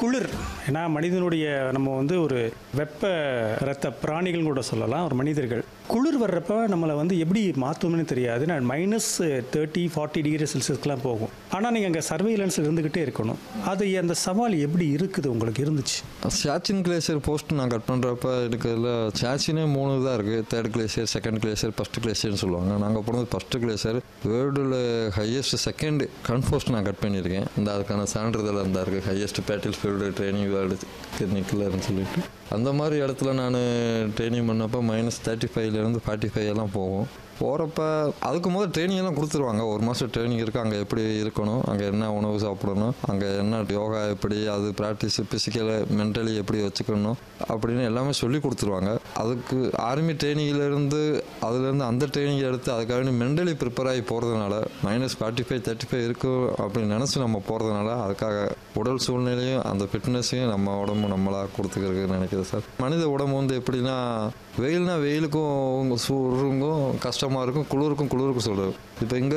குளிர் ஏன்னா மனிதனுடைய நம்ம வந்து ஒரு வெப்ப ரத்த பிராணிகள் கூட சொல்லலாம் ஒரு மனிதர்கள் குளிர் வர்றப்ப நம்மளை வந்து எப்படி மாற்றும்னு தெரியாது நான் மைனஸ் தேர்ட்டி ஃபார்ட்டி டிகிரி செல்சியஸ்க்குலாம் போகும் ஆனால் நீங்கள் அங்கே சர்வேலன்ஸில் இருந்துக்கிட்டே இருக்கணும் அது அந்த சவால் எப்படி இருக்குது உங்களுக்கு இருந்துச்சு சாச்சின் கிளேசியர் போஸ்ட் நான் கட் பண்ணுறப்ப இருக்கிறதுல சாச்சினே மூணு தான் இருக்குது third glacier second glacier first கிளேசியர்னு சொல்லுவாங்க நாங்கள் போனது ஃபஸ்ட்டு கிளேசியர் வேர்ல்டில் ஹையஸ்ட் செகண்ட் கன்ஃபோஸ்ட் நான் கட் பண்ணியிருக்கேன் இந்த அதுக்கான சான்றிதழ் அந்த இருக்குது highest battle field training world டெக்னிக்கலர்னு சொல்லிட்டு அந்த மாதிரி இடத்துல நான் ட்ரைனிங் பண்ணப்போ மைனஸ் தேர்ட்டி ஃபைவ்லேருந்து ஃபார்ட்டி ஃபைவ் எல்லாம் போகும் போகிறப்ப அதுக்கு முதல் ட்ரைனிங் எல்லாம் கொடுத்துருவாங்க ஒரு மாதம் ட்ரைனிங் இருக்குது அங்கே எப்படி இருக்கணும் அங்கே என்ன உணவு சாப்பிடணும் அங்கே என்ன யோகா எப்படி அது ப்ராக்டிஸ் ஃபிசிக்கலை மென்டலி எப்படி வச்சுக்கணும் அப்படின்னு எல்லாமே சொல்லி கொடுத்துருவாங்க அதுக்கு ஆர்மி ட்ரைனிங்லேருந்து அதுலேருந்து அந்த ட்ரைனிங் எடுத்து அதுக்காக மென்டலி ப்ரிப்பேர் ஆகி போகிறதுனால minus forty five thirty five இருக்கும் அப்படின்னு நினச்சி நம்ம போகிறதுனால அதுக்காக உடல் சூழ்நிலையும் அந்த ஃபிட்னஸையும் நம்ம உடம்பு நம்மளாக கொடுத்துக்கிறதுக்கு நினைக்கிறேன் சார் மனித உடம்பு வந்து எப்படின்னா வெயில்னா வெயிலுக்கும் சூருக்கும் கஷ்டமாக இருக்கும் குளிருக்கும் குளிருக்கும் சொல்கிறது இப்போ இங்கே